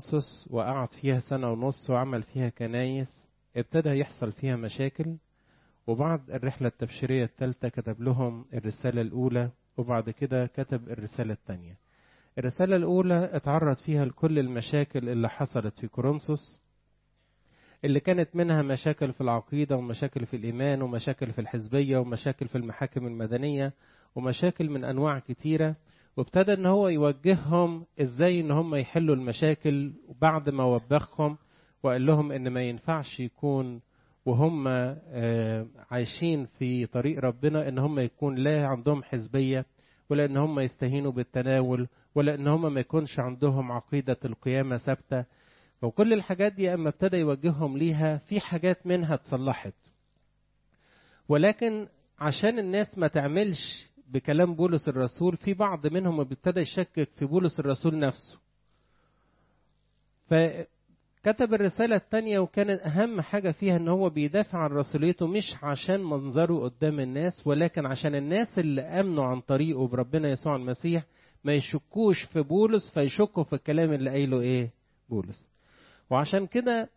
كورنثوس وقعد فيها سنة ونص وعمل فيها كنايس ابتدى يحصل فيها مشاكل وبعد الرحلة التبشيرية الثالثة كتب لهم الرسالة الأولى وبعد كده كتب الرسالة الثانية الرسالة الأولى اتعرض فيها لكل المشاكل اللي حصلت في كورنثوس اللي كانت منها مشاكل في العقيدة ومشاكل في الإيمان ومشاكل في الحزبية ومشاكل في المحاكم المدنية ومشاكل من أنواع كتيرة وابتدى ان هو يوجههم ازاي ان هم يحلوا المشاكل بعد ما وبخهم وقال لهم ان ما ينفعش يكون وهم عايشين في طريق ربنا ان هم يكون لا عندهم حزبية ولا ان هم يستهينوا بالتناول ولا ان هم ما يكونش عندهم عقيدة القيامة ثابتة وكل الحاجات دي اما ابتدى يوجههم ليها في حاجات منها اتصلحت ولكن عشان الناس ما تعملش بكلام بولس الرسول في بعض منهم ابتدى يشكك في بولس الرسول نفسه فكتب الرسالة الثانية وكان أهم حاجة فيها إن هو بيدافع عن رسوليته مش عشان منظره قدام الناس ولكن عشان الناس اللي آمنوا عن طريقه بربنا يسوع المسيح ما يشكوش في بولس فيشكوا في الكلام اللي قايله إيه بولس وعشان كده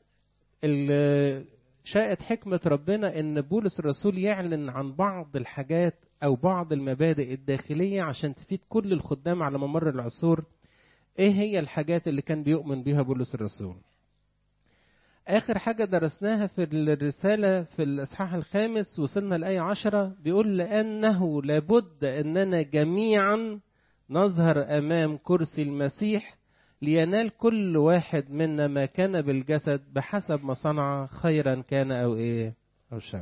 شاءت حكمة ربنا إن بولس الرسول يعلن عن بعض الحاجات أو بعض المبادئ الداخلية عشان تفيد كل الخدام على ممر العصور إيه هي الحاجات اللي كان بيؤمن بها بولس الرسول آخر حاجة درسناها في الرسالة في الإصحاح الخامس وصلنا لآية عشرة بيقول لأنه لابد أننا جميعا نظهر أمام كرسي المسيح لينال كل واحد منا ما كان بالجسد بحسب ما صنع خيرا كان أو إيه أو شر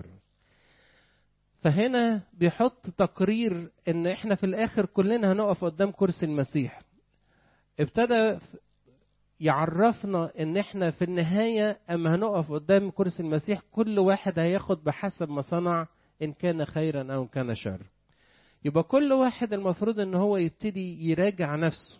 فهنا بيحط تقرير ان احنا في الاخر كلنا هنقف قدام كرسي المسيح ابتدى يعرفنا ان احنا في النهاية اما هنقف قدام كرسي المسيح كل واحد هياخد بحسب ما صنع ان كان خيرا او كان شر يبقى كل واحد المفروض ان هو يبتدي يراجع نفسه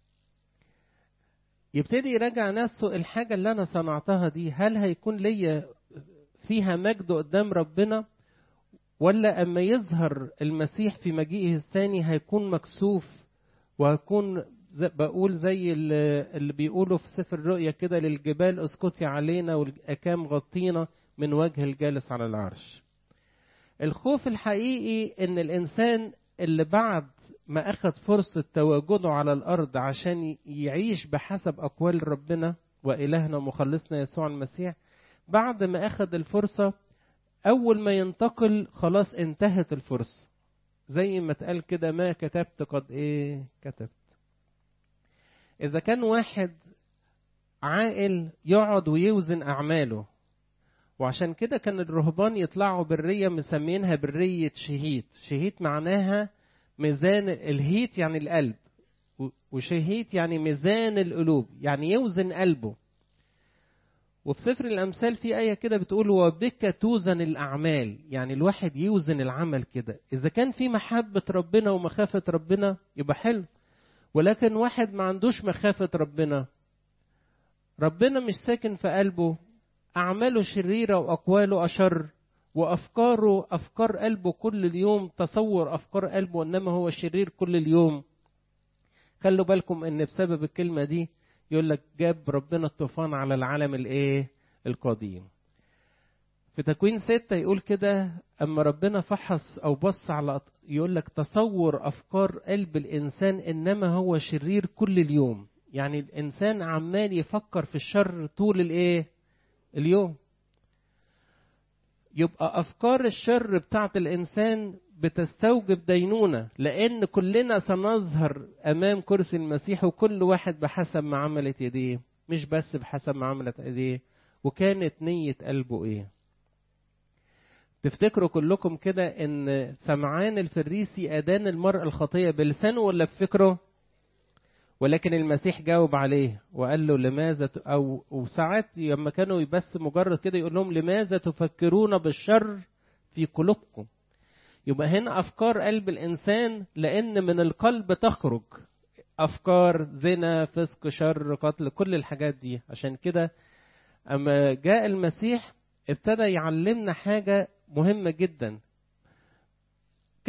يبتدي يراجع نفسه الحاجة اللي انا صنعتها دي هل هيكون ليا فيها مجد قدام ربنا ولا أما يظهر المسيح في مجيئه الثاني هيكون مكسوف وهيكون بقول زي اللي بيقولوا في سفر الرؤيا كده للجبال اسكتي علينا والأكام غطينا من وجه الجالس على العرش الخوف الحقيقي ان الانسان اللي بعد ما اخذ فرصة تواجده على الارض عشان يعيش بحسب اقوال ربنا والهنا ومخلصنا يسوع المسيح بعد ما اخذ الفرصة أول ما ينتقل خلاص انتهت الفرصة زي ما اتقال كده ما كتبت قد إيه كتبت إذا كان واحد عاقل يقعد ويوزن أعماله وعشان كده كان الرهبان يطلعوا برية مسمينها برية شهيت شهيت معناها ميزان الهيت يعني القلب وشهيت يعني ميزان القلوب يعني يوزن قلبه وفي سفر الأمثال في آية كده بتقول وبك توزن الأعمال يعني الواحد يوزن العمل كده إذا كان في محبة ربنا ومخافة ربنا يبقى حلو ولكن واحد ما عندوش مخافة ربنا ربنا مش ساكن في قلبه أعماله شريرة وأقواله أشر وأفكاره أفكار قلبه كل اليوم تصور أفكار قلبه إنما هو شرير كل اليوم خلوا بالكم إن بسبب الكلمة دي يقول لك جاب ربنا الطوفان على العالم الايه القديم في تكوين ستة يقول كده أما ربنا فحص أو بص على يقول لك تصور أفكار قلب الإنسان إنما هو شرير كل اليوم يعني الإنسان عمال يفكر في الشر طول الإيه اليوم يبقى أفكار الشر بتاعت الإنسان بتستوجب دينونة لأن كلنا سنظهر أمام كرسي المسيح وكل واحد بحسب ما عملت يديه مش بس بحسب ما عملت يديه وكانت نية قلبه إيه تفتكروا كلكم كده ان سمعان الفريسي ادان المرأة الخطية بلسانه ولا بفكره ولكن المسيح جاوب عليه وقال له لماذا او وساعات لما كانوا بس مجرد كده يقول لهم لماذا تفكرون بالشر في قلوبكم يبقى هنا افكار قلب الانسان لان من القلب تخرج افكار زنا فسق شر قتل كل الحاجات دي عشان كده اما جاء المسيح ابتدى يعلمنا حاجه مهمه جدا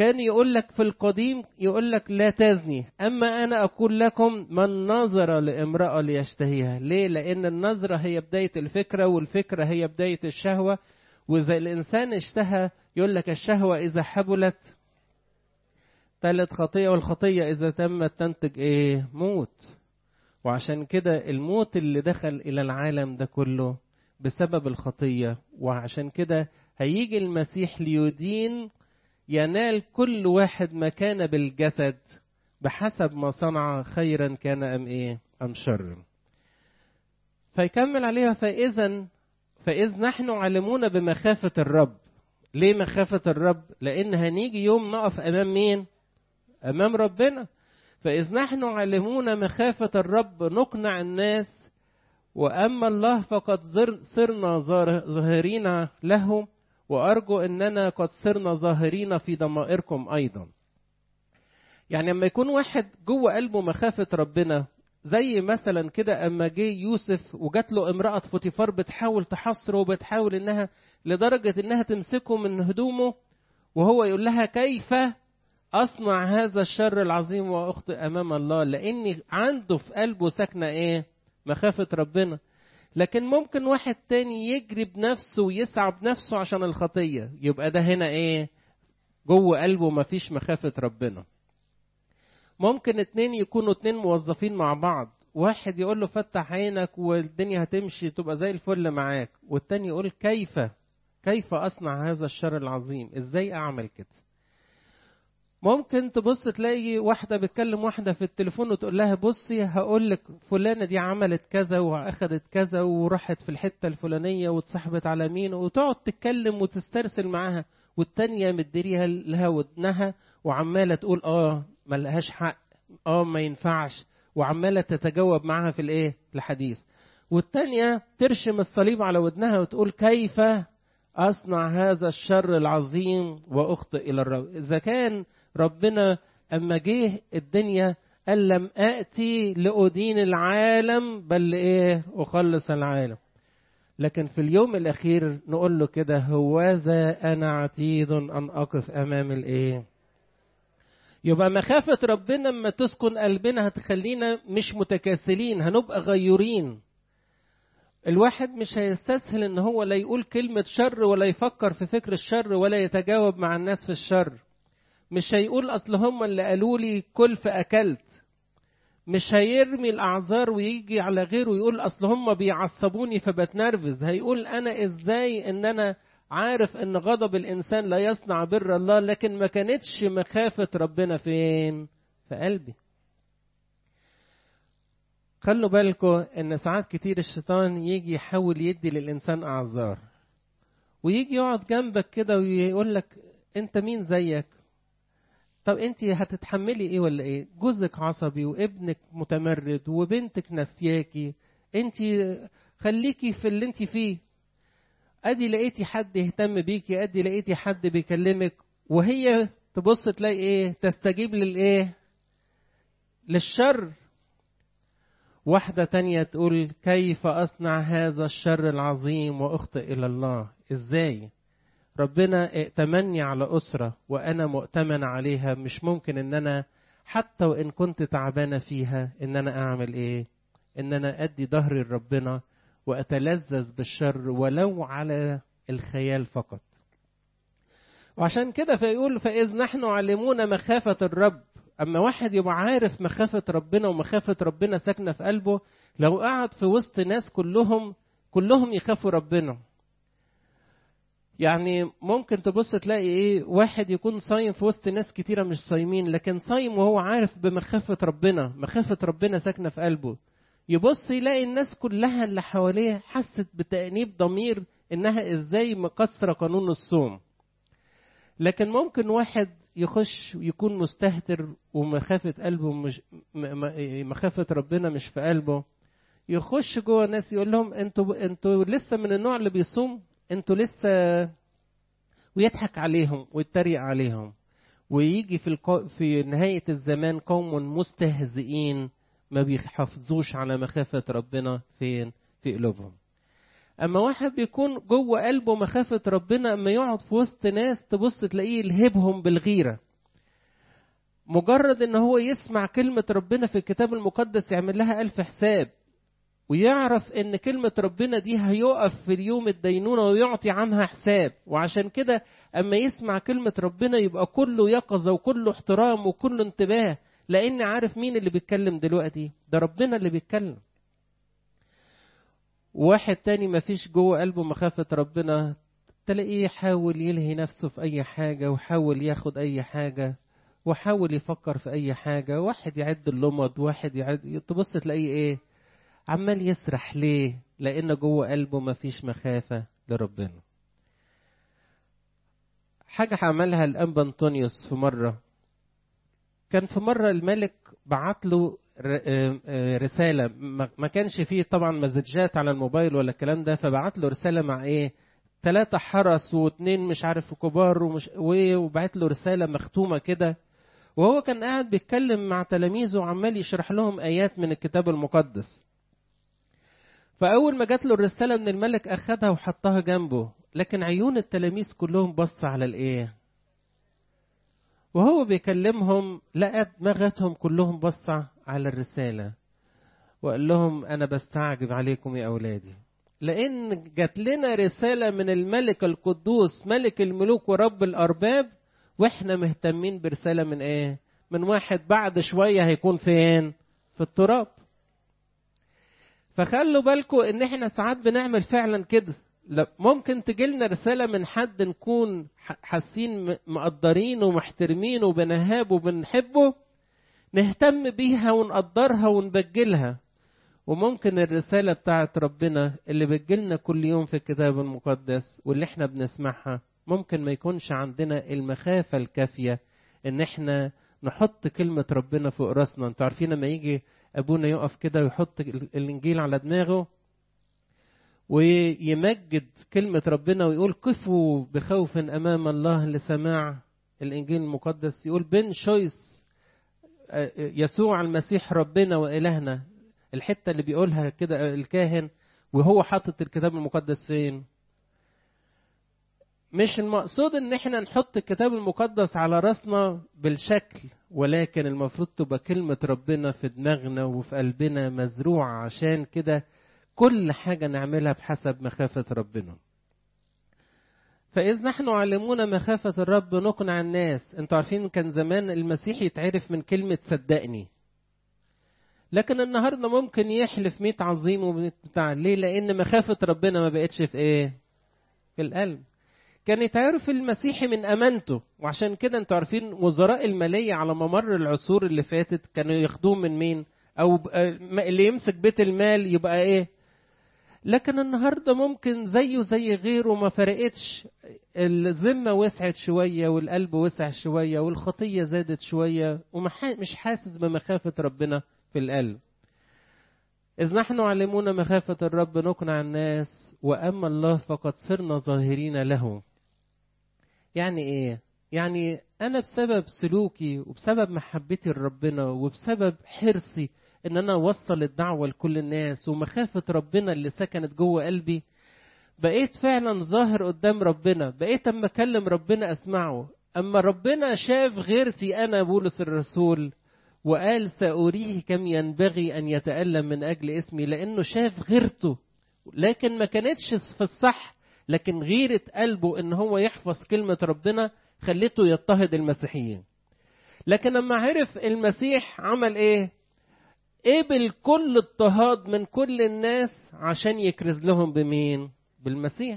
كان يقول لك في القديم يقول لك لا تزني أما أنا أقول لكم من نظر لامرأة ليشتهيها ليه لأن النظرة هي بداية الفكرة والفكرة هي بداية الشهوة وإذا الإنسان اشتهى يقول لك الشهوة إذا حبلت ثالث خطية والخطية إذا تمت تنتج إيه موت وعشان كده الموت اللي دخل إلى العالم ده كله بسبب الخطية وعشان كده هيجي المسيح ليدين ينال كل واحد ما كان بالجسد بحسب ما صنع خيرا كان أم إيه أم شر فيكمل عليها فإذا فإذ نحن علمون بمخافة الرب ليه مخافة الرب لأن هنيجي يوم نقف أمام مين أمام ربنا فإذ نحن علمون مخافة الرب نقنع الناس وأما الله فقد صرنا ظاهرين له وأرجو أننا قد صرنا ظاهرين في ضمائركم أيضا يعني لما يكون واحد جوه قلبه مخافة ربنا زي مثلا كده أما جه يوسف وجات له امرأة فوتيفار بتحاول تحصره وبتحاول إنها لدرجة إنها تمسكه من هدومه وهو يقول لها كيف أصنع هذا الشر العظيم وأخطئ أمام الله لأن عنده في قلبه ساكنة إيه مخافة ربنا لكن ممكن واحد تاني يجري بنفسه ويسعى بنفسه عشان الخطية يبقى ده هنا ايه جوه قلبه مفيش مخافة ربنا ممكن اتنين يكونوا اتنين موظفين مع بعض واحد يقول له فتح عينك والدنيا هتمشي تبقى زي الفل معاك والتاني يقول كيف كيف اصنع هذا الشر العظيم ازاي اعمل كده ممكن تبص تلاقي واحدة بتكلم واحدة في التليفون وتقول لها بصي هقول لك فلانة دي عملت كذا وأخدت كذا وراحت في الحتة الفلانية واتصاحبت على مين وتقعد تتكلم وتسترسل معاها والتانية مديريها لها ودنها وعمالة تقول اه ملهاش حق اه ما ينفعش وعمالة تتجاوب معاها في الايه الحديث والتانية ترشم الصليب على ودنها وتقول كيف أصنع هذا الشر العظيم وأخطئ إلى الرب إذا كان ربنا أما جه الدنيا قال لم آتي لأدين العالم بل إيه أخلص العالم لكن في اليوم الأخير نقول له كده هوذا أنا عتيد أن أقف أمام الإيه يبقى مخافة ربنا لما تسكن قلبنا هتخلينا مش متكاسلين هنبقى غيورين الواحد مش هيستسهل ان هو لا يقول كلمة شر ولا يفكر في فكر الشر ولا يتجاوب مع الناس في الشر مش هيقول اصل هم اللي قالوا لي كل فاكلت مش هيرمي الاعذار ويجي على غيره ويقول اصل هم بيعصبوني فبتنرفز هيقول انا ازاي ان انا عارف ان غضب الانسان لا يصنع بر الله لكن ما كانتش مخافة ربنا فين في قلبي خلوا بالكم ان ساعات كتير الشيطان يجي يحاول يدي للانسان اعذار ويجي يقعد جنبك كده ويقول لك انت مين زيك طب انت هتتحملي ايه ولا ايه جوزك عصبي وابنك متمرد وبنتك نسياكي انت خليكي في اللي انت فيه ادي لقيتي حد يهتم بيكي ادي لقيتي حد بيكلمك وهي تبص تلاقي ايه تستجيب للايه للشر واحدة تانية تقول كيف أصنع هذا الشر العظيم وأخطئ إلى الله إزاي ربنا ائتمني على أسرة وأنا مؤتمن عليها مش ممكن إن أنا حتى وإن كنت تعبانة فيها إن أنا أعمل إيه إن أنا أدي ظهري لربنا وأتلذذ بالشر ولو على الخيال فقط وعشان كده فيقول فإذ نحن علمون مخافة الرب أما واحد يبقى عارف مخافة ربنا ومخافة ربنا ساكنة في قلبه لو قعد في وسط ناس كلهم كلهم يخافوا ربنا يعني ممكن تبص تلاقي ايه واحد يكون صايم في وسط ناس كتيرة مش صايمين لكن صايم وهو عارف بمخافة ربنا مخافة ربنا ساكنة في قلبه يبص يلاقي الناس كلها اللي حواليه حست بتأنيب ضمير انها ازاي مكسرة قانون الصوم لكن ممكن واحد يخش يكون مستهتر ومخافة قلبه مش مخافة ربنا مش في قلبه يخش جوه ناس يقول لهم انتوا انتوا لسه من النوع اللي بيصوم انتوا لسه ويضحك عليهم ويتريق عليهم ويجي في القو... في نهاية الزمان قوم مستهزئين ما بيحافظوش على مخافة ربنا فين في قلوبهم اما واحد بيكون جوه قلبه مخافة ربنا اما يقعد في وسط ناس تبص تلاقيه يلهبهم بالغيرة مجرد ان هو يسمع كلمة ربنا في الكتاب المقدس يعمل لها ألف حساب ويعرف ان كلمة ربنا دي هيقف في اليوم الدينونة ويعطي عنها حساب وعشان كده اما يسمع كلمة ربنا يبقى كله يقظة وكله احترام وكله انتباه لان عارف مين اللي بيتكلم دلوقتي ده ربنا اللي بيتكلم واحد تاني ما فيش جوه قلبه مخافة ربنا تلاقيه يحاول يلهي نفسه في أي حاجة وحاول ياخد أي حاجة وحاول يفكر في أي حاجة واحد يعد اللمض واحد يعد تبص تلاقيه إيه عمال يسرح ليه لأن جوه قلبه ما فيش مخافة لربنا حاجة عملها الأنبا أنطونيوس في مرة كان في مرة الملك بعت له رسالة ما كانش فيه طبعا مزجات على الموبايل ولا الكلام ده فبعت له رسالة مع ايه ثلاثة حرس واثنين مش عارف كبار ومش وبعت له رسالة مختومة كده وهو كان قاعد بيتكلم مع تلاميذه وعمال يشرح لهم آيات من الكتاب المقدس فأول ما جات له الرسالة من الملك أخدها وحطها جنبه لكن عيون التلاميذ كلهم بص على الإيه وهو بيكلمهم لقى دماغتهم كلهم بصة على الرسالة وقال لهم أنا بستعجب عليكم يا أولادي لأن جات لنا رسالة من الملك القدوس ملك الملوك ورب الأرباب وإحنا مهتمين برسالة من إيه؟ من واحد بعد شوية هيكون فين؟ في التراب. فخلوا بالكم إن إحنا ساعات بنعمل فعلا كده ممكن تجيلنا رسالة من حد نكون حاسين مقدرين ومحترمين وبنهابه وبنحبه نهتم بيها ونقدرها ونبجلها وممكن الرسالة بتاعت ربنا اللي بتجيلنا كل يوم في الكتاب المقدس واللي احنا بنسمعها ممكن ما يكونش عندنا المخافة الكافية ان احنا نحط كلمة ربنا فوق راسنا انتوا عارفين لما يجي ابونا يقف كده ويحط الانجيل على دماغه ويمجد كلمة ربنا ويقول قفوا بخوف أمام الله لسماع الإنجيل المقدس يقول بن شويس يسوع المسيح ربنا وإلهنا الحتة اللي بيقولها كده الكاهن وهو حاطط الكتاب المقدس فين مش المقصود ان احنا نحط الكتاب المقدس على راسنا بالشكل ولكن المفروض تبقى كلمة ربنا في دماغنا وفي قلبنا مزروعة عشان كده كل حاجة نعملها بحسب مخافة ربنا فإذ نحن علمونا مخافة الرب نقنع الناس انتوا عارفين كان زمان المسيح يتعرف من كلمة صدقني لكن النهارده ممكن يحلف ميت عظيم وميت بتاع ليه لأن مخافة ربنا ما بقتش في ايه في القلب كان يتعرف المسيحي من امانته وعشان كده انتوا عارفين وزراء الماليه على ممر العصور اللي فاتت كانوا ياخدوه من مين او اللي يمسك بيت المال يبقى ايه لكن النهارده ممكن زيه زي غيره ما فرقتش الذمه وسعت شويه والقلب وسع شويه والخطيه زادت شويه ومش حاسس بمخافه ربنا في القلب إذ نحن علمونا مخافة الرب نقنع الناس وأما الله فقد صرنا ظاهرين له يعني إيه؟ يعني أنا بسبب سلوكي وبسبب محبتي لربنا وبسبب حرصي إن أنا أوصل الدعوة لكل الناس ومخافة ربنا اللي سكنت جوه قلبي بقيت فعلا ظاهر قدام ربنا بقيت أما أكلم ربنا أسمعه أما ربنا شاف غيرتي أنا بولس الرسول وقال سأريه كم ينبغي أن يتألم من أجل اسمي لأنه شاف غيرته لكن ما كانتش في الصح لكن غيرة قلبه إن هو يحفظ كلمة ربنا خلته يضطهد المسيحيين لكن لما عرف المسيح عمل إيه قبل كل اضطهاد من كل الناس عشان يكرز لهم بمين بالمسيح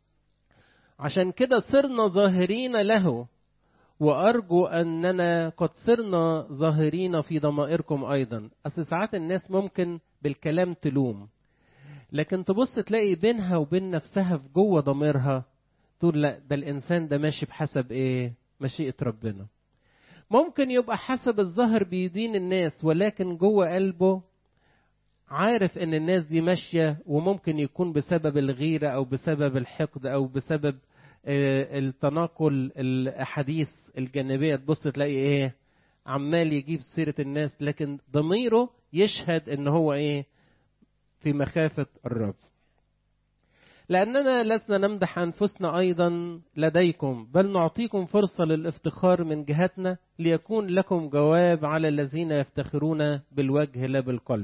عشان كده صرنا ظاهرين له وأرجو أننا قد صرنا ظاهرين في ضمائركم أيضا أصل ساعات الناس ممكن بالكلام تلوم لكن تبص تلاقي بينها وبين نفسها في جوه ضميرها تقول لا ده الإنسان ده ماشي بحسب إيه مشيئة ربنا ممكن يبقى حسب الظاهر بيدين الناس ولكن جوه قلبه عارف ان الناس دي ماشيه وممكن يكون بسبب الغيره او بسبب الحقد او بسبب التناقل الاحاديث الجانبيه تبص تلاقي ايه عمال يجيب سيره الناس لكن ضميره يشهد ان هو ايه في مخافه الرب لأننا لسنا نمدح أنفسنا أيضا لديكم بل نعطيكم فرصة للافتخار من جهتنا ليكون لكم جواب على الذين يفتخرون بالوجه لا بالقلب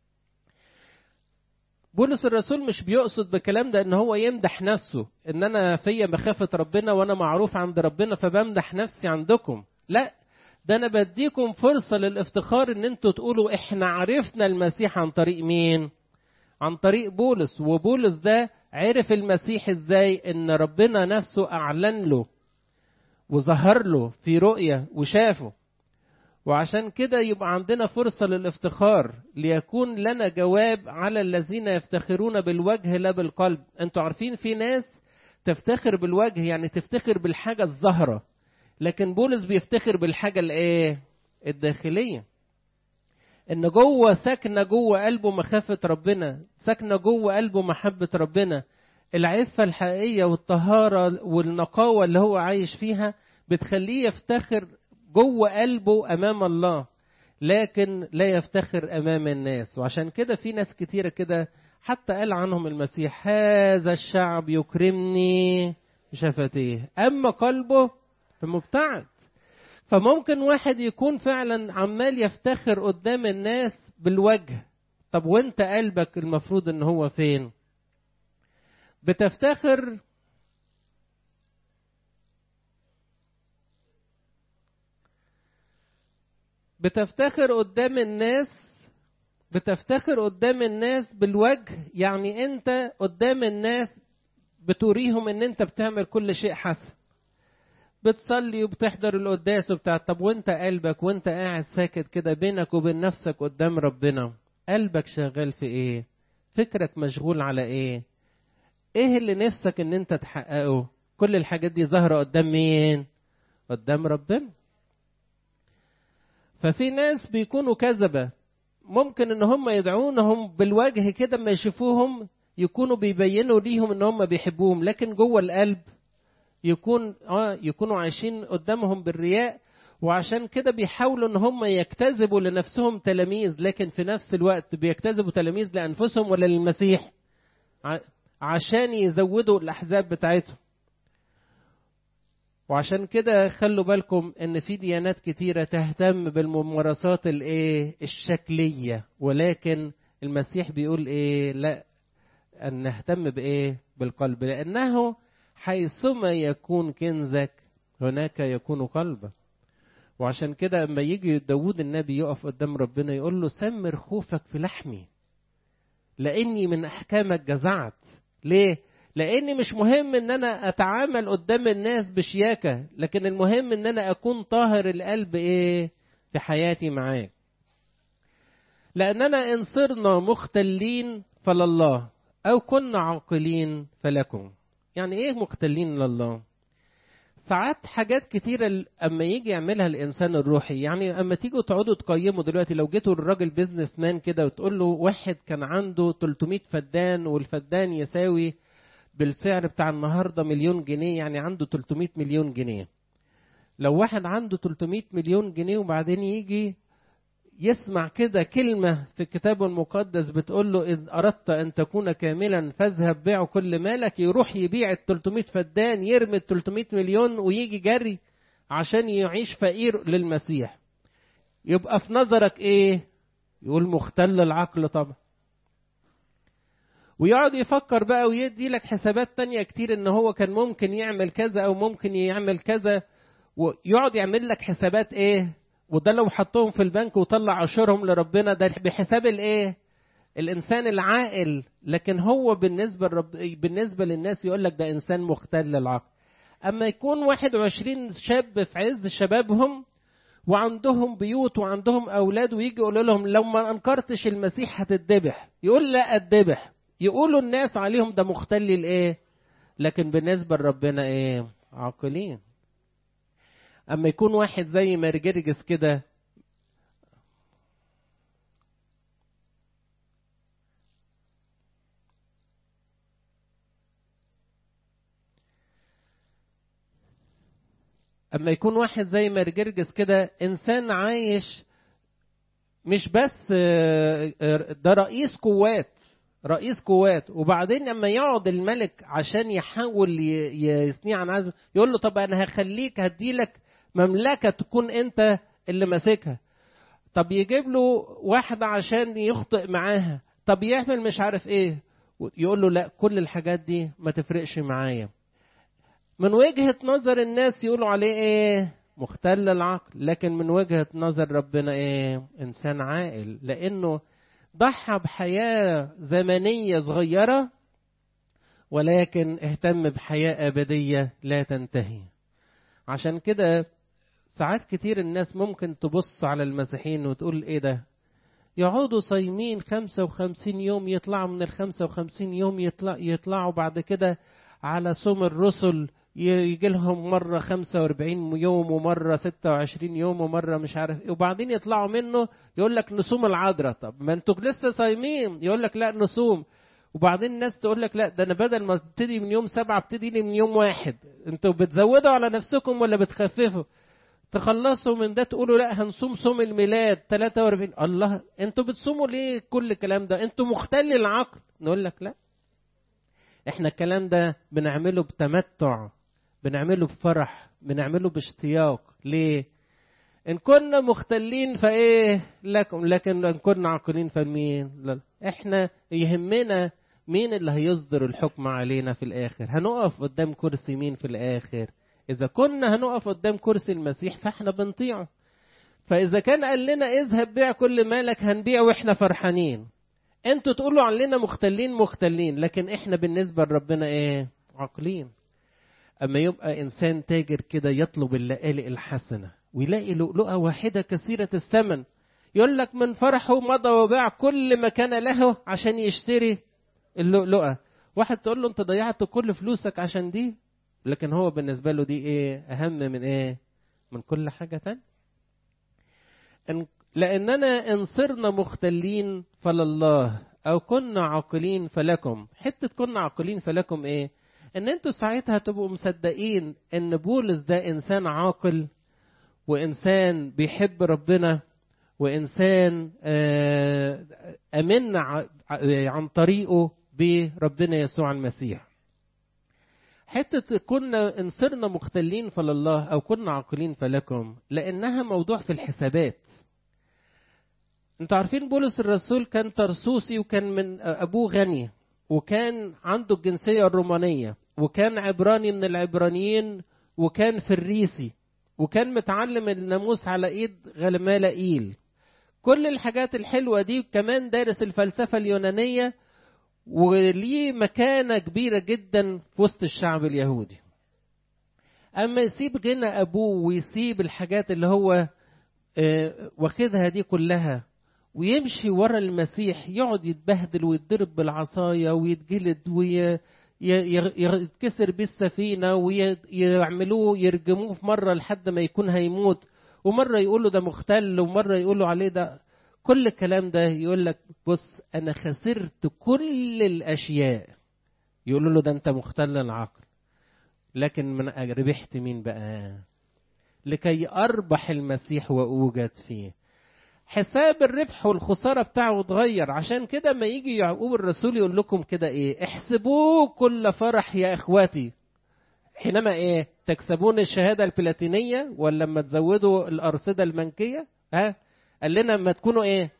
بولس الرسول مش بيقصد بالكلام ده ان هو يمدح نفسه ان انا فيا مخافة ربنا وانا معروف عند ربنا فبمدح نفسي عندكم لا ده انا بديكم فرصة للافتخار ان انتوا تقولوا احنا عرفنا المسيح عن طريق مين عن طريق بولس وبولس ده عرف المسيح ازاي ان ربنا نفسه اعلن له وظهر له في رؤية وشافه وعشان كده يبقى عندنا فرصة للافتخار ليكون لنا جواب على الذين يفتخرون بالوجه لا بالقلب انتوا عارفين في ناس تفتخر بالوجه يعني تفتخر بالحاجة الظاهرة لكن بولس بيفتخر بالحاجة الايه الداخلية ان جوه ساكنة جوه قلبه مخافة ربنا ساكنة جوه قلبه محبة ربنا العفة الحقيقية والطهارة والنقاوة اللي هو عايش فيها بتخليه يفتخر جوه قلبه امام الله لكن لا يفتخر امام الناس وعشان كده في ناس كتيره كده حتى قال عنهم المسيح هذا الشعب يكرمني بشفتيه اما قلبه فمبتعد فممكن واحد يكون فعلا عمال يفتخر قدام الناس بالوجه طب وانت قلبك المفروض ان هو فين بتفتخر بتفتخر قدام الناس بتفتخر قدام الناس بالوجه يعني انت قدام الناس بتوريهم ان انت بتعمل كل شيء حسن بتصلي وبتحضر القداس وبتاع طب وانت قلبك وانت قاعد ساكت كده بينك وبين نفسك قدام ربنا قلبك شغال في ايه فكرك مشغول على ايه ايه اللي نفسك ان انت تحققه كل الحاجات دي ظاهره قدام مين قدام ربنا ففي ناس بيكونوا كذبة ممكن ان هم يدعونهم بالوجه كده ما يشوفوهم يكونوا بيبينوا ليهم ان هم بيحبوهم لكن جوه القلب يكون اه يكونوا عايشين قدامهم بالرياء وعشان كده بيحاولوا ان هم يجتذبوا لنفسهم تلاميذ لكن في نفس الوقت بيجتذبوا تلاميذ لانفسهم ولا للمسيح عشان يزودوا الاحزاب بتاعتهم وعشان كده خلوا بالكم ان في ديانات كتيرة تهتم بالممارسات الايه الشكلية ولكن المسيح بيقول ايه لا ان نهتم بايه بالقلب لانه حيثما يكون كنزك هناك يكون قلبك وعشان كده اما يجي داود النبي يقف قدام ربنا يقول له سمر خوفك في لحمي لاني من احكامك جزعت ليه لاني مش مهم ان انا اتعامل قدام الناس بشياكه لكن المهم ان انا اكون طاهر القلب ايه في حياتي معاك لاننا ان صرنا مختلين فلله او كنا عاقلين فلكم يعني ايه مختلين لله ساعات حاجات كتيرة أما يجي يعملها الإنسان الروحي يعني أما تيجوا تقعدوا تقيموا دلوقتي لو جيتوا للراجل بيزنس مان كده وتقول له واحد كان عنده 300 فدان والفدان يساوي بالسعر بتاع النهارده مليون جنيه يعني عنده 300 مليون جنيه لو واحد عنده 300 مليون جنيه وبعدين يجي يسمع كده كلمة في الكتاب المقدس بتقول له إذ أردت أن تكون كاملا فاذهب بيع كل مالك يروح يبيع ال 300 فدان يرمي ال 300 مليون ويجي جري عشان يعيش فقير للمسيح يبقى في نظرك إيه؟ يقول مختل العقل طبعا ويقعد يفكر بقى ويدي لك حسابات تانية كتير ان هو كان ممكن يعمل كذا او ممكن يعمل كذا ويقعد يعمل لك حسابات ايه وده لو حطهم في البنك وطلع عشورهم لربنا ده بحساب الايه الانسان العاقل لكن هو بالنسبه لرب... بالنسبه للناس يقول لك ده انسان مختل العقل اما يكون 21 شاب في عز شبابهم وعندهم بيوت وعندهم اولاد ويجي يقول لهم لو ما انكرتش المسيح هتتذبح يقول لا اتذبح يقولوا الناس عليهم ده مختل الايه لكن بالنسبه لربنا ايه عاقلين اما يكون واحد زي مرجرجس كده اما يكون واحد زي مرجرجس كده انسان عايش مش بس ده رئيس قوات رئيس قوات وبعدين لما يقعد الملك عشان يحاول يثنيه عن عزم يقول له طب انا هخليك هديلك مملكه تكون انت اللي ماسكها طب يجيب له واحده عشان يخطئ معاها طب يعمل مش عارف ايه يقول له لا كل الحاجات دي ما تفرقش معايا من وجهه نظر الناس يقولوا عليه ايه مختل العقل لكن من وجهه نظر ربنا ايه انسان عاقل لانه ضحى بحياة زمنية صغيرة ولكن اهتم بحياة أبدية لا تنتهي عشان كده ساعات كتير الناس ممكن تبص على المسيحيين وتقول ايه ده يقعدوا صايمين خمسة وخمسين يوم يطلعوا من الخمسة وخمسين يوم يطلع يطلعوا بعد كده على صوم الرسل يجي لهم مرة 45 يوم ومرة 26 يوم ومرة مش عارف ايه وبعدين يطلعوا منه يقول لك نصوم العذراء طب ما انتوا لسه صايمين يقول لك لا نصوم وبعدين الناس تقول لك لا ده انا بدل ما ابتدي من يوم سبعة ابتدي لي من يوم واحد انتوا بتزودوا على نفسكم ولا بتخففوا تخلصوا من ده تقولوا لا هنصوم صوم الميلاد 43 الله انتوا بتصوموا ليه كل الكلام ده انتوا مختل العقل نقول لك لا احنا الكلام ده بنعمله بتمتع بنعمله بفرح بنعمله باشتياق ليه ان كنا مختلين فايه لكم لكن ان كنا عاقلين فمين لا. احنا يهمنا مين اللي هيصدر الحكم علينا في الاخر هنقف قدام كرسي مين في الاخر اذا كنا هنقف قدام كرسي المسيح فاحنا بنطيعه فاذا كان قال لنا اذهب بيع كل مالك هنبيع واحنا فرحانين انتوا تقولوا علينا مختلين مختلين لكن احنا بالنسبه لربنا ايه عاقلين اما يبقى انسان تاجر كده يطلب اللآلئ الحسنه ويلاقي لؤلؤه واحده كثيره الثمن يقول لك من فرحه مضى وباع كل ما كان له عشان يشتري اللؤلؤه واحد تقول له انت ضيعت كل فلوسك عشان دي لكن هو بالنسبه له دي ايه اهم من ايه من كل حاجه تانية إن لأننا إن صرنا مختلين فلله أو كنا عاقلين فلكم حتة كنا عاقلين فلكم إيه إن أنتوا ساعتها تبقوا مصدقين إن بولس ده إنسان عاقل وإنسان بيحب ربنا وإنسان أمن عن طريقه بربنا يسوع المسيح حتة كنا إن صرنا مختلين فلله أو كنا عاقلين فلكم لأنها موضوع في الحسابات انتوا عارفين بولس الرسول كان ترسوسي وكان من ابوه غني وكان عنده الجنسيه الرومانيه وكان عبراني من العبرانيين وكان فريسي وكان متعلم الناموس على ايد غلمالائيل كل الحاجات الحلوه دي كمان دارس الفلسفه اليونانيه وليه مكانه كبيره جدا في وسط الشعب اليهودي اما يسيب غنى ابوه ويسيب الحاجات اللي هو واخدها دي كلها ويمشي ورا المسيح يقعد يتبهدل ويتضرب بالعصاية ويتجلد ويتكسر بالسفينة ويعملوه يرجموه في مرة لحد ما يكون هيموت ومرة يقولوا ده مختل ومرة يقولوا عليه ده كل الكلام ده يقول لك بص أنا خسرت كل الأشياء يقولوا له ده أنت مختل العقل لكن من ربحت مين بقى لكي أربح المسيح وأوجد فيه حساب الربح والخسارة بتاعه اتغير عشان كده ما يجي يعقوب الرسول يقول لكم كده ايه احسبوه كل فرح يا اخواتي حينما ايه تكسبون الشهادة البلاتينية ولا لما تزودوا الأرصدة المنكية ها قال لنا لما تكونوا ايه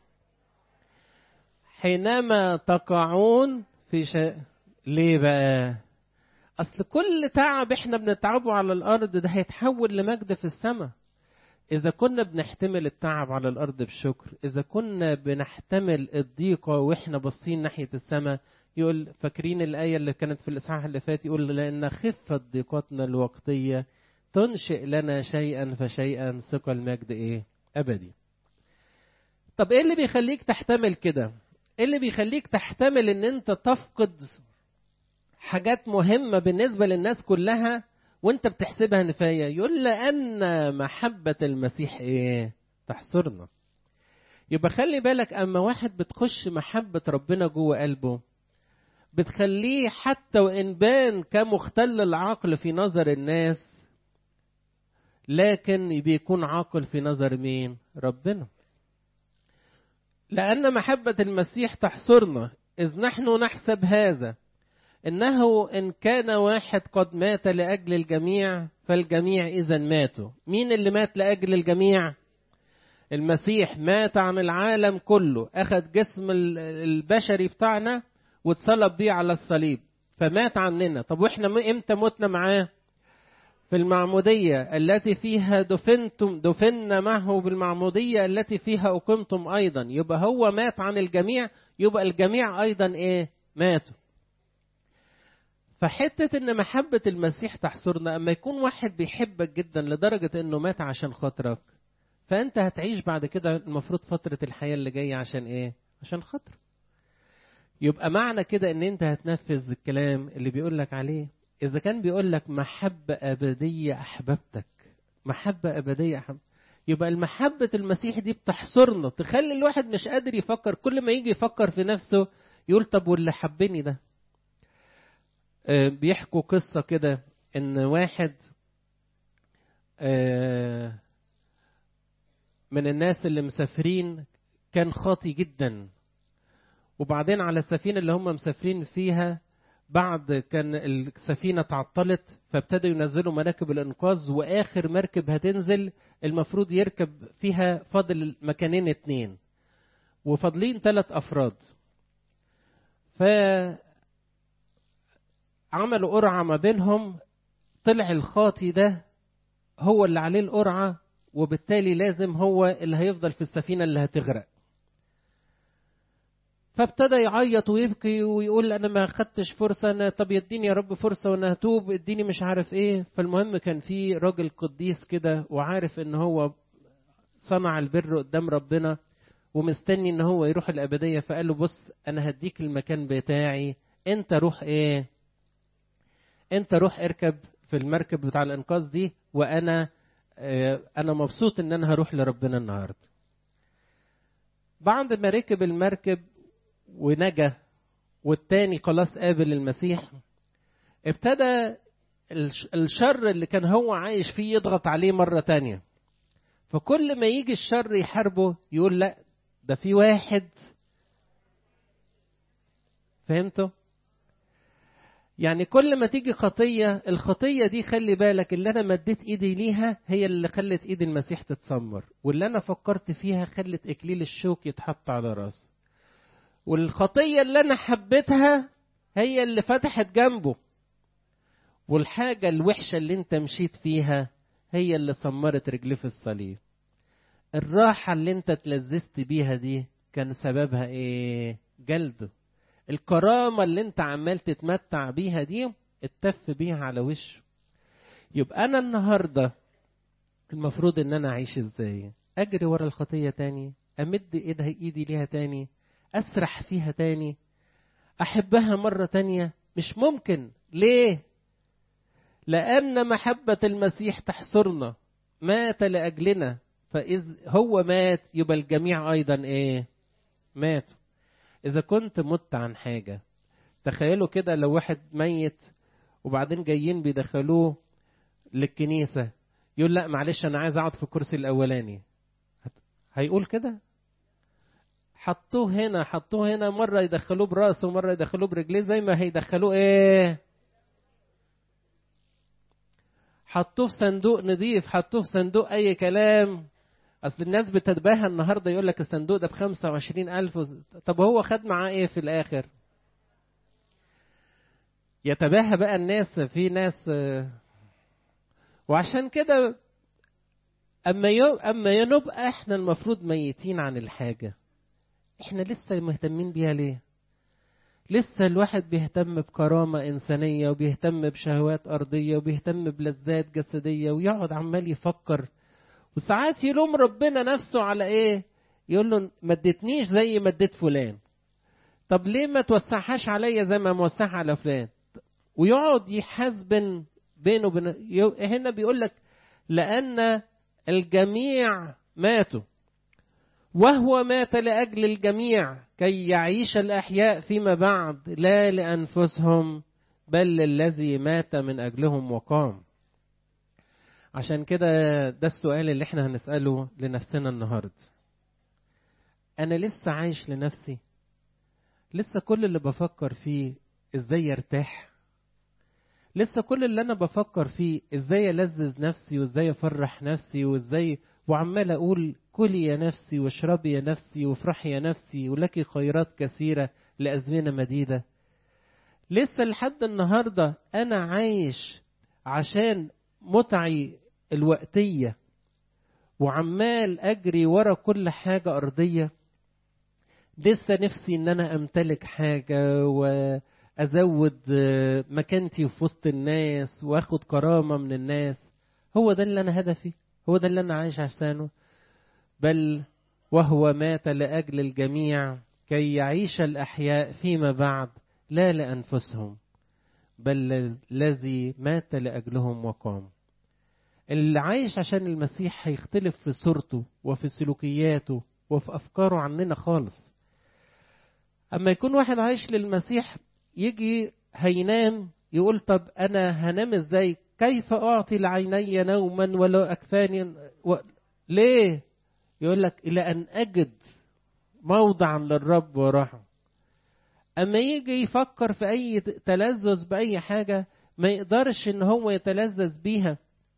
حينما تقعون في شيء ليه بقى اصل كل تعب احنا بنتعبه على الارض ده هيتحول لمجد في السماء إذا كنا بنحتمل التعب على الأرض بشكر إذا كنا بنحتمل الضيقة وإحنا باصين ناحية السماء يقول فاكرين الآية اللي كانت في الإصحاح اللي فات يقول لأن خفة ضيقتنا الوقتية تنشئ لنا شيئا فشيئا ثقل المجد إيه أبدي طب إيه اللي بيخليك تحتمل كده إيه اللي بيخليك تحتمل إن أنت تفقد حاجات مهمة بالنسبة للناس كلها وانت بتحسبها نفايه يقول لان محبه المسيح ايه تحصرنا يبقى خلي بالك اما واحد بتخش محبه ربنا جوه قلبه بتخليه حتى وان بان كمختل العقل في نظر الناس لكن بيكون عاقل في نظر مين ربنا لان محبه المسيح تحصرنا إذ نحن نحسب هذا إنه إن كان واحد قد مات لأجل الجميع فالجميع إذا ماتوا مين اللي مات لأجل الجميع المسيح مات عن العالم كله أخذ جسم البشري بتاعنا واتصلب بيه على الصليب فمات عننا طب وإحنا إمتى متنا معاه في المعمودية التي فيها دفنتم دفنا معه بالمعمودية التي فيها أقمتم أيضا يبقى هو مات عن الجميع يبقى الجميع أيضا إيه ماتوا فحتة إن محبة المسيح تحصرنا أما يكون واحد بيحبك جدا لدرجة إنه مات عشان خاطرك فأنت هتعيش بعد كده المفروض فترة الحياة اللي جاية عشان إيه؟ عشان خاطره. يبقى معنى كده إن أنت هتنفذ الكلام اللي بيقول لك عليه. إذا كان بيقول لك محبة أبدية أحببتك. محبة أبدية أحب يبقى المحبة المسيح دي بتحصرنا تخلي الواحد مش قادر يفكر كل ما يجي يفكر في نفسه يقول طب واللي حبني ده بيحكوا قصة كده إن واحد من الناس اللي مسافرين كان خاطي جدا وبعدين على السفينة اللي هم مسافرين فيها بعد كان السفينة تعطلت فابتدوا ينزلوا مراكب الإنقاذ وآخر مركب هتنزل المفروض يركب فيها فاضل مكانين اتنين وفاضلين ثلاث أفراد ف عملوا قرعة ما بينهم طلع الخاطي ده هو اللي عليه القرعة وبالتالي لازم هو اللي هيفضل في السفينة اللي هتغرق فابتدى يعيط ويبكي ويقول انا ما خدتش فرصه انا طب يديني يا رب فرصه وانا هتوب اديني مش عارف ايه فالمهم كان في راجل قديس كده وعارف ان هو صنع البر قدام ربنا ومستني ان هو يروح الابديه فقال له بص انا هديك المكان بتاعي انت روح ايه انت روح اركب في المركب بتاع الانقاذ دي وانا اه انا مبسوط ان انا هروح لربنا النهارده بعد ما ركب المركب ونجا والتاني خلاص قابل المسيح ابتدى الشر اللي كان هو عايش فيه يضغط عليه مرة تانية فكل ما يجي الشر يحاربه يقول لا ده في واحد فهمتوا يعني كل ما تيجي خطية الخطية دي خلي بالك اللي أنا مديت إيدي ليها هي اللي خلت إيد المسيح تتسمر واللي أنا فكرت فيها خلت إكليل الشوك يتحط على راسي والخطية اللي أنا حبيتها هي اللي فتحت جنبه والحاجة الوحشة اللي أنت مشيت فيها هي اللي سمرت رجليه في الصليب الراحة اللي أنت تلذذت بيها دي كان سببها إيه؟ جلده الكرامة اللي أنت عمال تتمتع بيها دي اتف بيها على وشه يبقى أنا النهاردة المفروض إن أنا أعيش إزاي؟ أجري ورا الخطية تاني أمد إيدها إيدي ليها تاني أسرح فيها تاني أحبها مرة تانية مش ممكن ليه لأن محبة المسيح تحصرنا مات لأجلنا فإذ هو مات يبقى الجميع أيضا إيه ماتوا إذا كنت مت عن حاجة تخيلوا كده لو واحد ميت وبعدين جايين بيدخلوه للكنيسة يقول لا معلش أنا عايز أقعد في الكرسي الأولاني هيقول كده حطوه هنا حطوه هنا مرة يدخلوه براسه ومرة يدخلوه برجليه زي ما هيدخلوه ايه حطوه في صندوق نظيف حطوه في صندوق اي كلام اصل الناس بتتباهى النهاردة يقول لك الصندوق ده بخمسة وعشرين الف طب هو خد معاه ايه في الاخر يتباهى بقى الناس في ناس وعشان كده اما اما نبقى احنا المفروض ميتين عن الحاجه احنا لسه مهتمين بيها ليه لسه الواحد بيهتم بكرامة إنسانية وبيهتم بشهوات أرضية وبيهتم بلذات جسدية ويقعد عمال يفكر وساعات يلوم ربنا نفسه على إيه يقول له ما اديتنيش زي ما اديت فلان طب ليه ما توسعهاش عليا زي ما موسعها على فلان ويقعد يحاسبن بينه وبين هنا بيقول لك لأن الجميع ماتوا وهو مات لأجل الجميع كي يعيش الأحياء فيما بعد لا لأنفسهم بل الذي مات من أجلهم وقام عشان كده ده السؤال اللي احنا هنسأله لنفسنا النهاردة أنا لسه عايش لنفسي لسه كل اللي بفكر فيه ازاي يرتاح لسه كل اللي انا بفكر فيه ازاي الذذ نفسي وازاي افرح نفسي وازاي وعمال اقول كلي يا نفسي واشربي يا نفسي وافرحي يا نفسي ولك خيرات كثيره لازمنه مديده لسه لحد النهارده انا عايش عشان متعي الوقتيه وعمال اجري ورا كل حاجه ارضيه لسه نفسي ان انا امتلك حاجه وازود مكانتي في وسط الناس واخد كرامه من الناس هو ده اللي انا هدفي هو ده اللي انا عايش عشانه بل وهو مات لاجل الجميع كي يعيش الاحياء فيما بعد لا لانفسهم بل الذي مات لاجلهم وقام اللي عايش عشان المسيح هيختلف في صورته وفي سلوكياته وفي افكاره عننا خالص اما يكون واحد عايش للمسيح يجي هينام يقول طب انا هنام ازاي كيف اعطي لعيني نوما ولا اكفاني و... ليه يقول لك الى ان اجد موضعا للرب وراحه اما يجي يفكر في اي تلذذ باي حاجه ما يقدرش ان هو يتلذذ بيها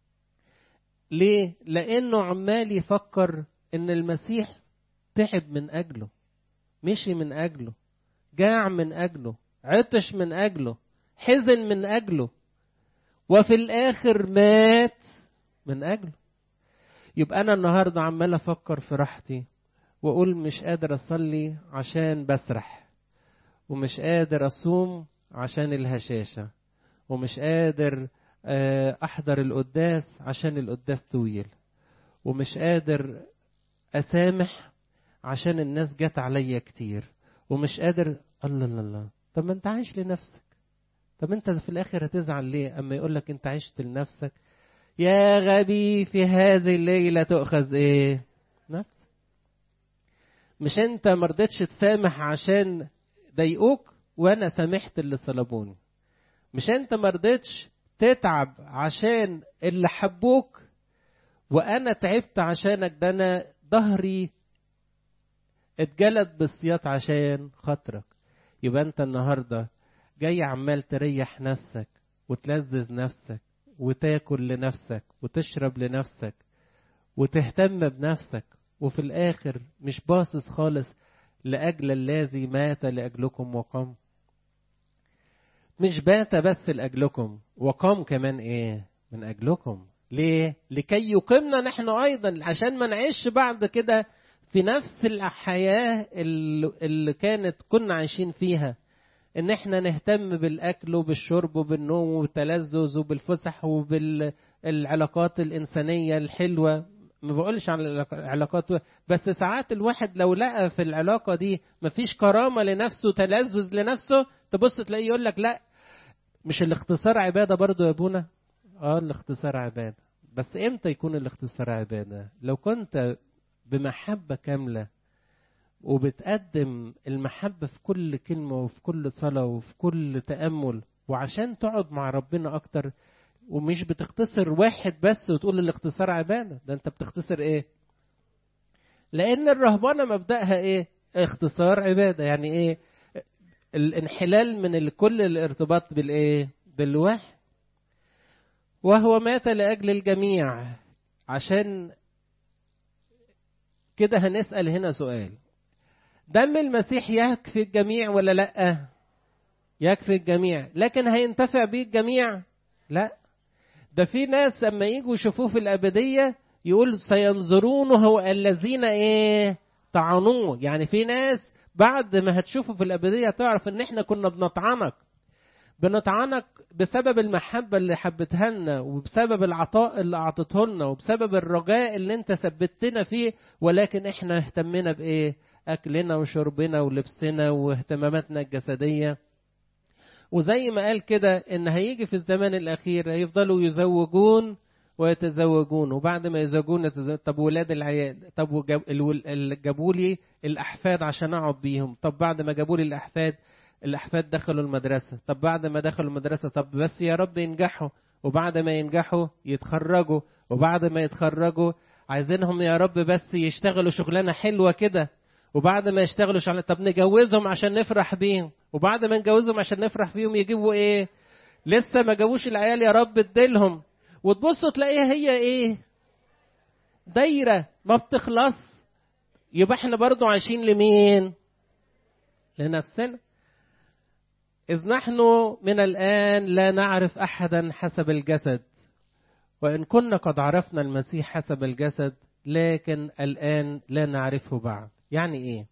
ليه لانه عمال يفكر ان المسيح تعب من اجله مشي من اجله جاع من اجله عطش من اجله حزن من اجله وفي الاخر مات من اجله يبقى انا النهارده عمال افكر في راحتي واقول مش قادر اصلي عشان بسرح ومش قادر اصوم عشان الهشاشه ومش قادر احضر القداس عشان القداس طويل ومش قادر اسامح عشان الناس جت عليا كتير ومش قادر الله الله الله طب ما انت عايش لنفسك طب انت في الاخر هتزعل ليه اما يقول لك انت عشت لنفسك يا غبي في هذه الليله تؤخذ ايه نفس مش انت مرضتش تسامح عشان ضايقوك وانا سامحت اللي صلبوني مش انت مرضتش تتعب عشان اللي حبوك وانا تعبت عشانك ده انا ظهري اتجلد بالسياط عشان خاطرك يبقى انت النهارده جاي عمال تريح نفسك وتلذذ نفسك وتاكل لنفسك وتشرب لنفسك وتهتم بنفسك وفي الاخر مش باصص خالص لاجل الذي مات لاجلكم وقام مش بات بس لاجلكم وقام كمان ايه من اجلكم ليه لكي يقيمنا نحن ايضا عشان ما نعيش بعد كده في نفس الحياه اللي كانت كنا عايشين فيها ان احنا نهتم بالاكل وبالشرب وبالنوم وبالتلذذ وبالفسح وبالعلاقات الانسانيه الحلوه ما بقولش عن العلاقات بس ساعات الواحد لو لقى في العلاقه دي مفيش كرامه لنفسه تلذذ لنفسه تبص تلاقيه يقول لك لا مش الاختصار عباده برضو يا ابونا اه الاختصار عباده بس امتى يكون الاختصار عباده لو كنت بمحبه كامله وبتقدم المحبة في كل كلمة وفي كل صلاة وفي كل تأمل وعشان تقعد مع ربنا أكتر ومش بتختصر واحد بس وتقول الاختصار عبادة ده أنت بتختصر إيه؟ لأن الرهبانة مبدأها إيه؟ اختصار عبادة يعني إيه؟ الانحلال من كل الارتباط بالإيه؟ بالواحد وهو مات لأجل الجميع عشان كده هنسأل هنا سؤال دم المسيح يكفي الجميع ولا لا يكفي الجميع لكن هينتفع بيه الجميع لا ده في ناس اما يجوا يشوفوه في الابديه يقول سينظرونه الذين ايه طعنوه يعني في ناس بعد ما هتشوفه في الابديه تعرف ان احنا كنا بنطعنك بنطعنك بسبب المحبه اللي حبتها لنا وبسبب العطاء اللي اعطته لنا وبسبب الرجاء اللي انت ثبتنا فيه ولكن احنا اهتمنا بايه أكلنا وشربنا ولبسنا واهتماماتنا الجسدية وزي ما قال كده إن هيجي في الزمان الأخير هيفضلوا يزوجون ويتزوجون وبعد ما يزوجون يتزوجون طب ولاد العيال طب جابوا لي الأحفاد عشان أقعد بيهم طب بعد ما جابوا لي الأحفاد الأحفاد دخلوا المدرسة طب بعد ما دخلوا المدرسة طب بس يا رب ينجحوا وبعد ما ينجحوا يتخرجوا وبعد ما يتخرجوا عايزينهم يا رب بس يشتغلوا شغلانة حلوة كده وبعد ما يشتغلوا شغلة طب نجوزهم عشان نفرح بيهم وبعد ما نجوزهم عشان نفرح بيهم يجيبوا ايه لسه ما جابوش العيال يا رب اديلهم وتبصوا تلاقيها هي ايه دايرة ما بتخلص يبقى احنا برضو عايشين لمين لنفسنا إذ نحن من الآن لا نعرف أحدا حسب الجسد وإن كنا قد عرفنا المسيح حسب الجسد لكن الآن لا نعرفه بعد يعني إيه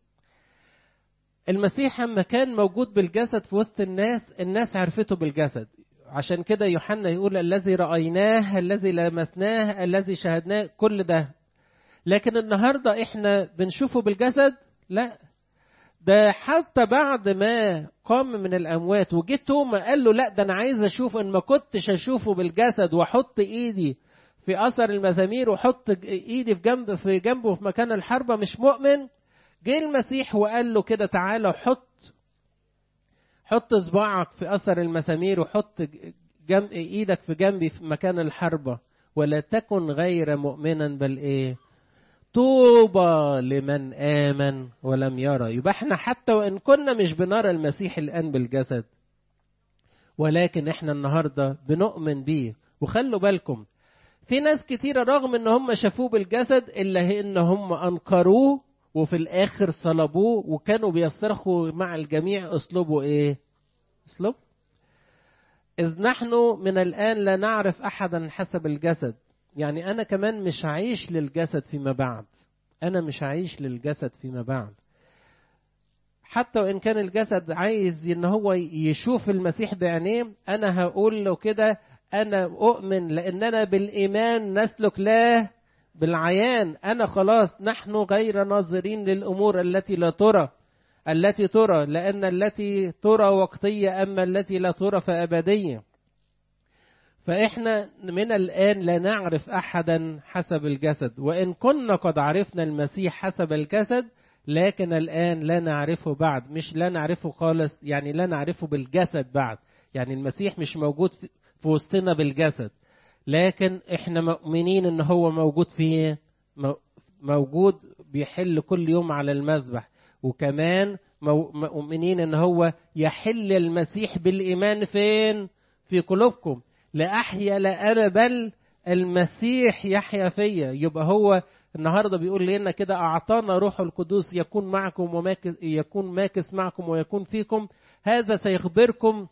المسيح لما كان موجود بالجسد في وسط الناس الناس عرفته بالجسد عشان كده يوحنا يقول الذي رأيناه الذي لمسناه الذي شاهدناه كل ده لكن النهاردة احنا بنشوفه بالجسد لا ده حتى بعد ما قام من الأموات وجه توما قال له لا ده أنا عايز أشوف إن ما كنتش أشوفه بالجسد وأحط إيدي في أثر المزامير وأحط إيدي في جنب في جنبه في مكان الحربة مش مؤمن جه المسيح وقال له كده تعالى وحط حط صباعك في أثر المسامير وحط جنب إيدك في جنبي في مكان الحربة ولا تكن غير مؤمنا بل إيه طوبى لمن آمن ولم يرى يبقى احنا حتى وإن كنا مش بنرى المسيح الآن بالجسد ولكن احنا النهاردة بنؤمن بيه وخلوا بالكم في ناس كتيرة رغم ان هم شافوه بالجسد إلا ان هم أنكروه وفي الآخر صلبوه وكانوا بيصرخوا مع الجميع أسلوبه إيه؟ أسلوب إذ نحن من الآن لا نعرف أحدا حسب الجسد يعني أنا كمان مش هعيش للجسد فيما بعد أنا مش هعيش للجسد فيما بعد حتى وإن كان الجسد عايز إن هو يشوف المسيح بعينيه أنا هقول له كده أنا أؤمن لأن أنا بالإيمان نسلك لا بالعيان أنا خلاص نحن غير ناظرين للأمور التي لا ترى التي ترى لأن التي ترى وقتية أما التي لا ترى فأبدية فإحنا من الآن لا نعرف أحدا حسب الجسد وإن كنا قد عرفنا المسيح حسب الجسد لكن الآن لا نعرفه بعد مش لا نعرفه خالص يعني لا نعرفه بالجسد بعد يعني المسيح مش موجود في وسطنا بالجسد لكن احنا مؤمنين ان هو موجود في موجود بيحل كل يوم على المذبح وكمان مؤمنين ان هو يحل المسيح بالايمان فين في قلوبكم لا احيا لا انا بل المسيح يحيا فيا يبقى هو النهارده بيقول لنا كده اعطانا روح القدوس يكون معكم وماكس يكون ماكس معكم ويكون فيكم هذا سيخبركم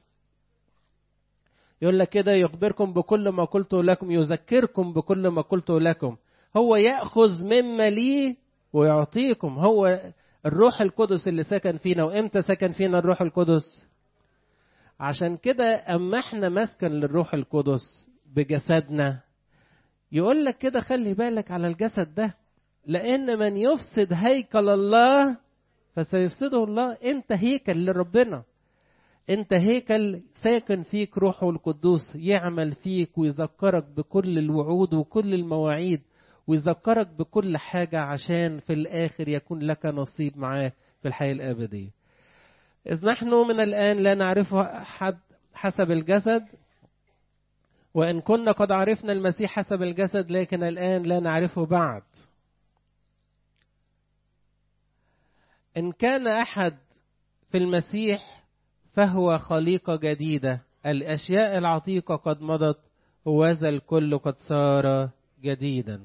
يقول لك كده يخبركم بكل ما قلت لكم يذكركم بكل ما قلت لكم هو ياخذ مما لي ويعطيكم هو الروح القدس اللي سكن فينا وامتى سكن فينا الروح القدس عشان كده اما احنا مسكن للروح القدس بجسدنا يقول لك كده خلي بالك على الجسد ده لان من يفسد هيكل الله فسيفسده الله انت هيكل لربنا انت هيكل ساكن فيك روحه القدوس يعمل فيك ويذكرك بكل الوعود وكل المواعيد ويذكرك بكل حاجة عشان في الآخر يكون لك نصيب معاه في الحياة الأبدية إذ نحن من الآن لا نعرف حد حسب الجسد وإن كنا قد عرفنا المسيح حسب الجسد لكن الآن لا نعرفه بعد إن كان أحد في المسيح فهو خليقة جديدة الأشياء العتيقة قد مضت وذا الكل قد صار جديدا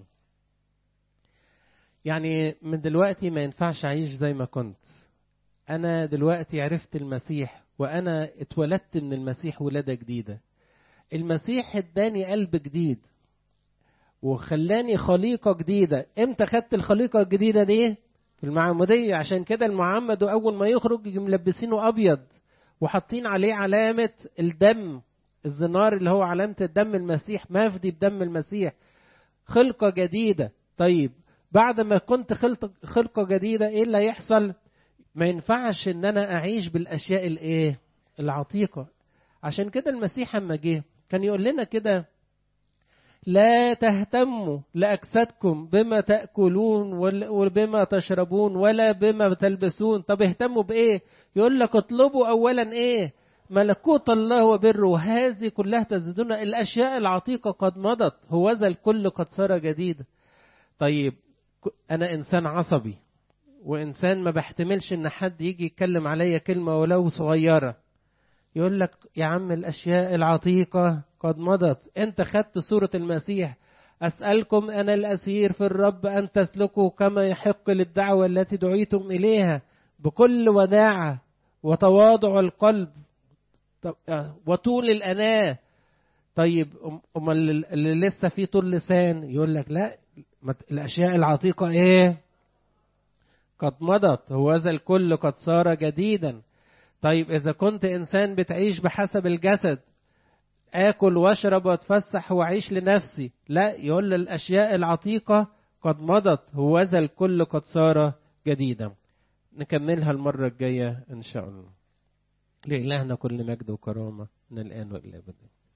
يعني من دلوقتي ما ينفعش أعيش زي ما كنت أنا دلوقتي عرفت المسيح وأنا اتولدت من المسيح ولادة جديدة المسيح اداني قلب جديد وخلاني خليقة جديدة امتى خدت الخليقة الجديدة دي في المعمودية عشان كده المعمد أول ما يخرج ملبسينه أبيض وحاطين عليه علامة الدم الزنار اللي هو علامة الدم المسيح مفدي بدم المسيح خلقة جديدة طيب بعد ما كنت خلقة جديدة ايه اللي هيحصل ما ينفعش ان انا اعيش بالاشياء الايه العتيقة عشان كده المسيح اما جه كان يقول لنا كده لا تهتموا لأجسادكم بما تأكلون وبما تشربون ولا بما تلبسون طب اهتموا بإيه يقول لك اطلبوا أولا إيه ملكوت الله وبره وهذه كلها تزيدون الأشياء العتيقة قد مضت هوذا الكل قد صار جديد طيب أنا إنسان عصبي وإنسان ما بحتملش إن حد يجي يتكلم عليا كلمة ولو صغيرة يقول لك يا عم الأشياء العتيقة قد مضت أنت خدت صورة المسيح أسألكم أنا الأسير في الرب أن تسلكوا كما يحق للدعوة التي دعيتم إليها بكل وداعة وتواضع القلب وطول الأناة طيب أم اللي لسه فيه طول لسان يقول لك لا الأشياء العتيقة إيه قد مضت هوذا الكل قد صار جديدا طيب إذا كنت إنسان بتعيش بحسب الجسد آكل واشرب واتفسح وأعيش لنفسي لا يقول الأشياء العتيقة قد مضت هوذا الكل قد صار جديدا نكملها المرة الجاية إن شاء الله لإلهنا كل مجد وكرامة من الآن وإلى الأبد